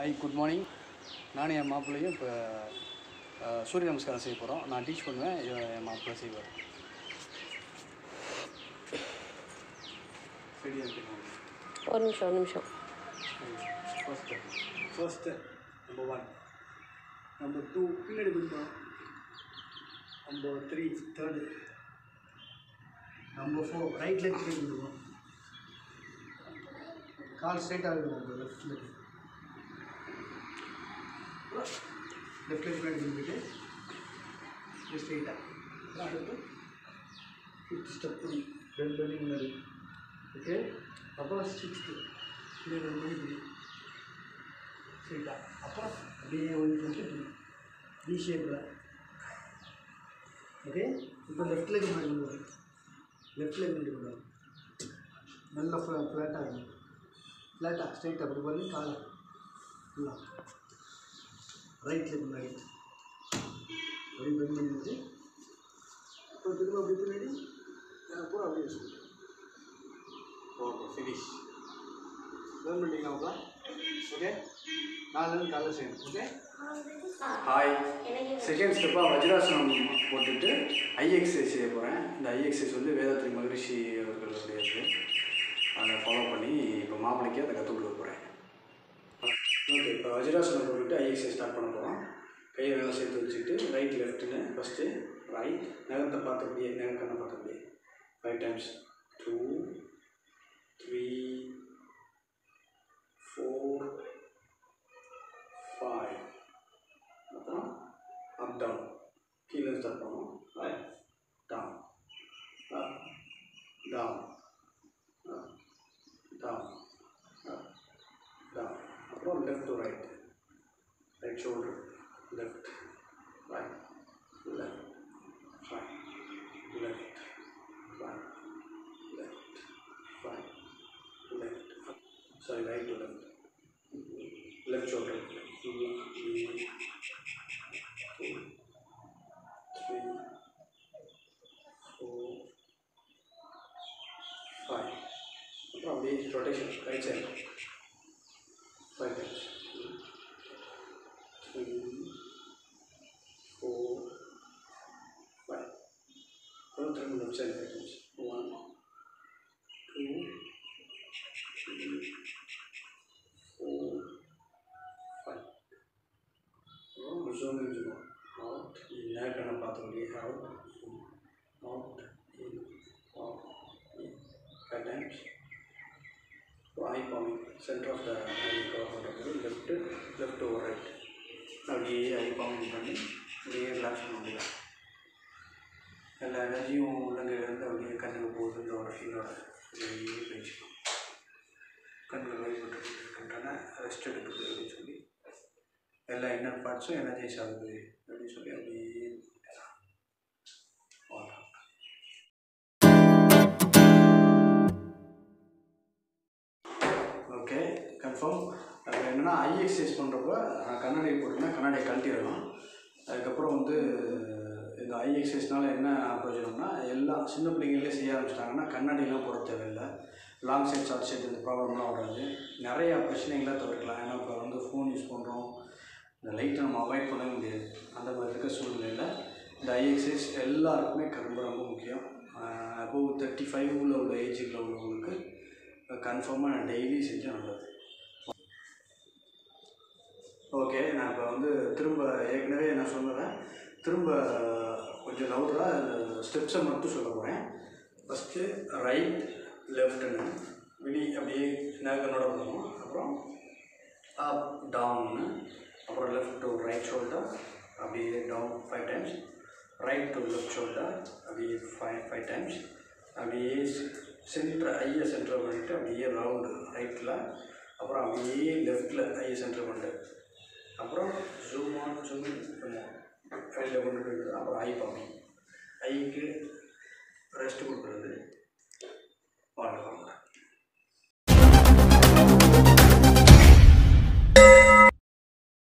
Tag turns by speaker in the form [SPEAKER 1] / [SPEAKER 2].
[SPEAKER 1] Hi good morning நானும் என் மாப்பிள்ளையும் இப்போ சூரிய நமஸ்காரம் செய்ய போகிறோம் நான் டீச் பண்ணுவேன் இவன் என் மாப்பிள்ளை செய்வார் ரெடியாக இருக்கணும்
[SPEAKER 2] ஒரு நிமிஷம் ஒரு நிமிஷம்
[SPEAKER 1] first first number one number two பின்னாடி பிடிப்போம் number three third number four right leg பின்னாடி பிடிப்போம் கால் ஸ்ட்ரைட்டாக இருக்கும் உங்கள் லெஃப்ட் லெக் லெஃப்ட் லெக் பின்னாடி திரும்பிட்டு ஸ்ட்ரைட்டாக அடுத்து ஃபிஃப்த் ஸ்டெப் புடி ரெண்டு பண்ணி முன்னாடி ஓகே அப்புறம் சிக்ஸ்த்து இது ரெண்டு பண்ணி புடி ஸ்ட்ரைட்டாக அப்புறம் அப்படியே ஒன்று பண்ணிட்டு இப்படி டி ஷேப்பில் ஓகே இப்போ லெஃப்ட் லெக் மாதிரி கொண்டு வரும் லெஃப்ட் லெக் மாதிரி கொண்டு வரும் நல்லா ஃப்ளா ஃப்ளாட்டாக இருக்கும் ஃப்ளாட்டாக ஸ்ட்ரைட்டாக அப்படி பண்ணி காலை ஃபுல்லாக ரைட் லெக் முன்னாடி அப்படி பெண்ட் பண்ணி வச்சு அப்புறம் திரும்ப அப்படி பின்னாடி அஹ் பூரா அப்படியே வச்சுக்கணும் ஓகே ஃபினிஷ் லேர்ன் பண்ணிக்கலாம்ப்பா ஓகே நாலுலேருந்து காலைல செய்யணும் ஓகே ஹாய் செகண்ட் ஸ்டெப்பாக வஜ்ராசனம் போட்டுட்டு ஐ எக்ஸசைஸ் செய்ய போகிறேன் இந்த ஐ எக்ஸசைஸ் வந்து வேதாத்ரி மகரிஷி அவர்களுடைய இது அதை ஃபாலோ பண்ணி இப்போ மாப்பிளைக்கு அதை கற்றுக் கொடுக்க போகிறேன் ஓகே இப்போ வஜ்ராசனம் போட்டுட்டு ஐ எக்ஸசைஸ் ஸ்டார்ட் பண்ண போகிறோம் கையை வேலை சேர்த்து வச்சுக்கிட்டு ரைட் லெஃப்ட்டுன்னு ஃபஸ்ட்டு ரைட் நகரத்தை பார்த்தபடியே நகரக்கண்ணை பார்த்தபடியே five times two three four five அப்புறம் அப் டவுன் கீழே ஸ்டார்ட் பண்ணுவோம் right down up down up down up down அப்புறம் left to right right shoulder left right left right left right left, right, left, up. Sorry, right to left. Left shoulder. Two, three, two, three, four, five. அப்புறம் அப்படியே rotation right side five times three four five அப்புறம் திரும்ப left side five times one two, three, four, five. அப்புறம் zoom in, zoom out. நேர் கண்ணை பார்த்த முடியே out, in, out, in, out, in. Five times. அப்புறம் eye palming centre of the eye cover பண்ணுறது left left over right அப்படியே eye பாமிங் பண்ணி அப்படியே ரிலாக்ஸ் பண்ண முடியும் எல்லா எனர்ஜியும் உள்ளங்கையிலேருந்து அப்படியே கண்ணுக்கு போகுது இந்த ஒரு ஃபீலோட அப்படியே பேசிக்கணும் கண்கள் வழிபட்டு இருக்கின்றன ரெஸ்ட் எடுக்குது அப்படின்னு சொல்லி எல்லா இன்னர் பார்ட்ஸும் எனர்ஜைஸ் ஆகுது அப்படின்னு சொல்லி அப்படியே வாங்க. ஓகே கன்ஃபார்ம் அது என்னென்னா ஐ எக்ஸசைஸ் பண்ணுறப்ப கண்ணாடி போட்டிங்கன்னா கண்ணாடியை கழட்டிடலாம் அதுக்கப்புறம் வந்து இந்த ஐ எக்ஸசைஸ்னால என்ன பிரயோஜனம்னா எல்லாம் சின்ன பிள்ளைங்களே செய்ய ஆரம்பிச்சிட்டாங்கன்னா கண்ணாடிலாம் போட தேவையில்லை லாங் சைட் ஷார்ட் சைட் இந்த ப்ராப்ளம்லாம் வராது நிறையா பிரச்சனைகளை தவிர்க்கலாம் ஏன்னா இப்போ வந்து ஃபோன் யூஸ் பண்ணுறோம் இந்த லைட்டை நம்ம அவாய்ட் பண்ணவே முடியாது அந்த மாதிரி இருக்க சூழ்நிலையில் இந்த ஐ எக்ஸசைஸ் எல்லாருக்குமே ரொம்ப ரொம்ப முக்கியம் அபோவ் தேர்ட்டி ஃபைவ் உள்ள உள்ள ஏஜுக்குள்ள உள்ளவங்களுக்கு கன்ஃபார்மாக நான் டெய்லி செஞ்சால் நல்லது ஓகே நான் இப்போ வந்து திரும்ப ஏற்கனவே நான் சொன்னதை திரும்ப கொஞ்சம் லவுடராக ஸ்டெப்ஸை மட்டும் சொல்ல போகிறேன் ஃபஸ்ட்டு ரைட் லெஃப்ட்டுன்னு வெளி அப்படியே நேர்கனோட பண்ணுவோம் அப்புறம் அப் டவுன்னு அப்புறம் லெஃப்ட் டு ரைட் ஷோல்டர் அப்படியே down five times right to left shoulder அப்படியே ஃபைவ் ஃபைவ் டைம்ஸ் அப்படியே சென்டர் ஐயை சென்டர் பண்ணிவிட்டு அப்படியே ரவுண்டு ரைட்டில் அப்புறம் அப்படியே லெஃப்ட்டில் ஐயை சென்டர் பண்ணிட்டு அப்புறம் ஜூம் ஆன் ஜூம் கையில் கொண்டு போயிடுறது அப்புறம் ஐ பாம்பிங் ஐக்கு ரெஸ்ட் கொடுக்குறது வாழ்க்கை